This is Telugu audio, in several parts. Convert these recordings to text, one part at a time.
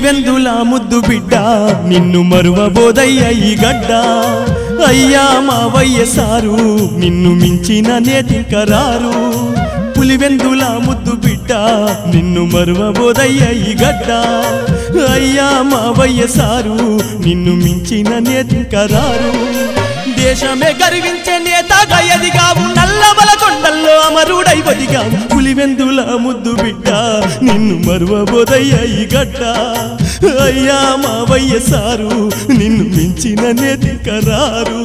పులివెందుల ముద్దు బిడ్డ నిన్ను మరువబోదయ్య ఈ గడ్డ అయ్యా మావయ్య సారు నిన్ను మించిన నేతింకరారు పులివెందుల ముద్దు బిడ్డ నిన్ను మరువబోదయ్య ఈ గడ్డ అయ్యా మావయ్య సారు నిన్ను మించిన నేతింకరారు దేశమే గర్వించే నేతగా ఎదిగావు నల్లమల కొండల్లో అమరుడై బతిగావు పులివెందుల ముద్దు బిడ్డ నిన్ను మరువబోదయ్య ఈ గడ్డ అయ్యా మావయ్య సారు నిన్ను మించిన నేతికరారు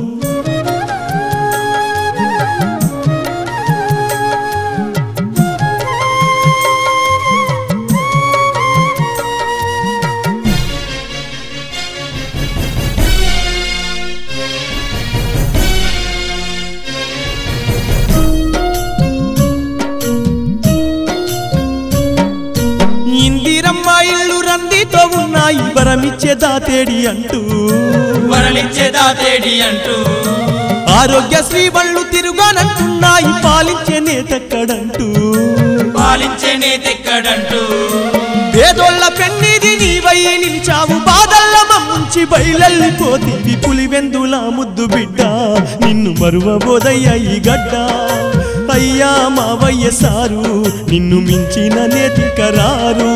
ఇందిరమ్మ ఇల్లు రందితో ఉన్నాయి వరమిచ్చే దాతేడి అంటూ వరలిచ్చే దాతేడి అంటూ ఆరోగ్య శ్రీ బళ్ళు తిరుగానంటున్నాయి పాలించే నేతక్కడంటూ పాలించే నేతెక్కడంటూ పేదోళ్ళ పెన్నిది నీవై నిలిచావు బాధల్ల మమ్ముంచి బయలెళ్ళిపోతీవి పులివెందుల ముద్దు బిడ్డ నిన్ను మరువబోదయ్య ఈ గడ్డ అయ్యా మావయ్య సారు నిన్ను మించిన నేతికరారు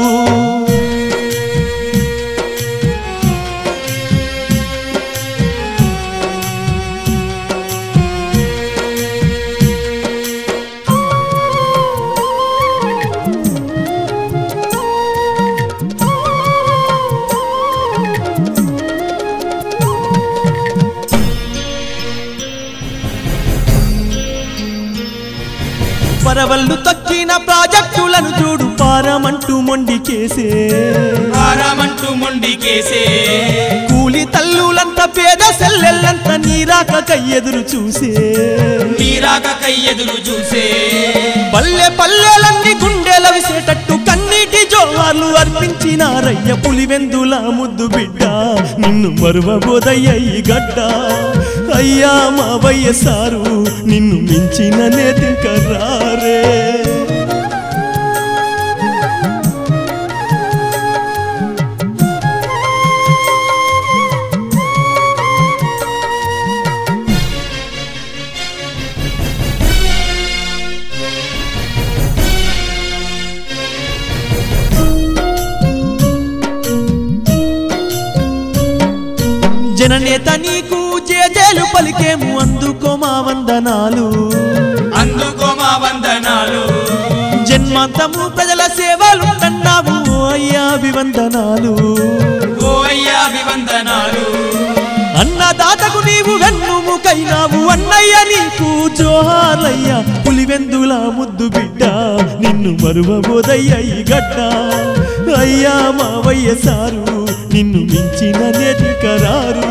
పరవళ్ళు తక్కిన ప్రాజెక్టులను చూడు పారమంటూ మొండికేసే ఆరామంటూ మొండికేసే కూలి తల్లులంతా పేద సెల్లెళ్ళంతా నీరాక ఎదురు చూసే నీరాక కయ్యెదురు చూసే పల్లె పల్లెలన్నీ గుండెల విసేటట్టు కన్నీటి జోహార్లు అర్పించినారయ్య పులివెందుల ముద్దు బిడ్డ నిన్ను మరువబోదయ్య ఈ గడ్డ అయ్యా మావయ్య సారు నిన్ను మించిన నేతికరారే జననేత నీకు జేజేలు పలికేము అందుకో మా వందనాలు అందుకో మా వందనాలు జన్మాంతము ప్రజల సేవలు కన్నావు ఓ అయ్యా అభివందనాలు ఓ అయ్యా అభివందనాలు అన్నదాతకు నీవు వెన్నుముకైనావు అన్నయ్య నీకు జోహార్లయ్యా పులివెందుల ముద్దు బిడ్డ నిన్ను మరువబోదయ్య ఈ గడ్డ అయ్యా మావయ్య సారు నిన్ను మించిన నేతికరారు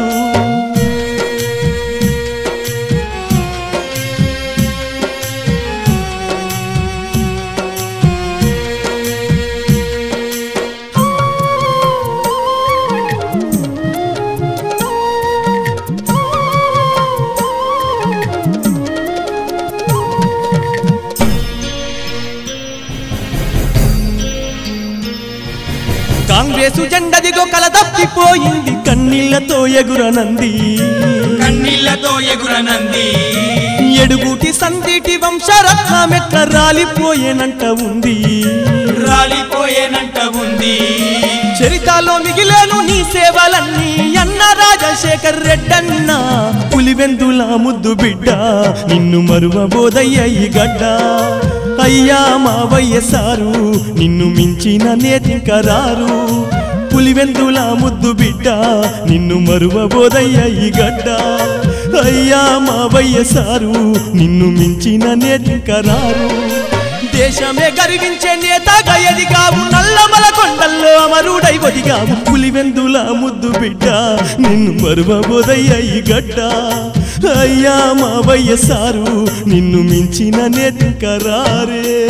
కాంగ్రెసు జెండదిగో కల తప్పిపోయింది కన్నీళ్లతో ఎగురనంది కన్నీళ్లతో ఎగురనంది ఎడుగుటి సందిటి వంశరత్నమెట్ల రాలిపోయేనంట ఉంది రాలిపోయేనంట ఉంది చరితాలో మిగిలేను నీ సేవలన్నీ అన్న రాజశేఖర్ రెడ్డన్న పులివెందుల ముద్దు బిడ్డ నిన్ను మరువబోదయ్య ఈ గడ్డ అయ్యా మావయ్య సారు నిన్ను మించిన నేతికరారు పులివెందుల ముద్దు బిడ్డ నిన్ను మరువబోదయ్య ఈ గడ్డ అయ్యా మావయ్య సారు నిన్ను మించిన నేతికరారు దేశమే గర్వించే నేతగా ఎదిగావు నల్లమల కొండల్లో అమరుడై ఒదిగావు పులివెందుల ముద్దు బిడ్డ నిన్ను మరువబోదయ్య ఈ గడ్డ అయ్యా మావయ్య సారు నిన్ను మించిన నేతికరారే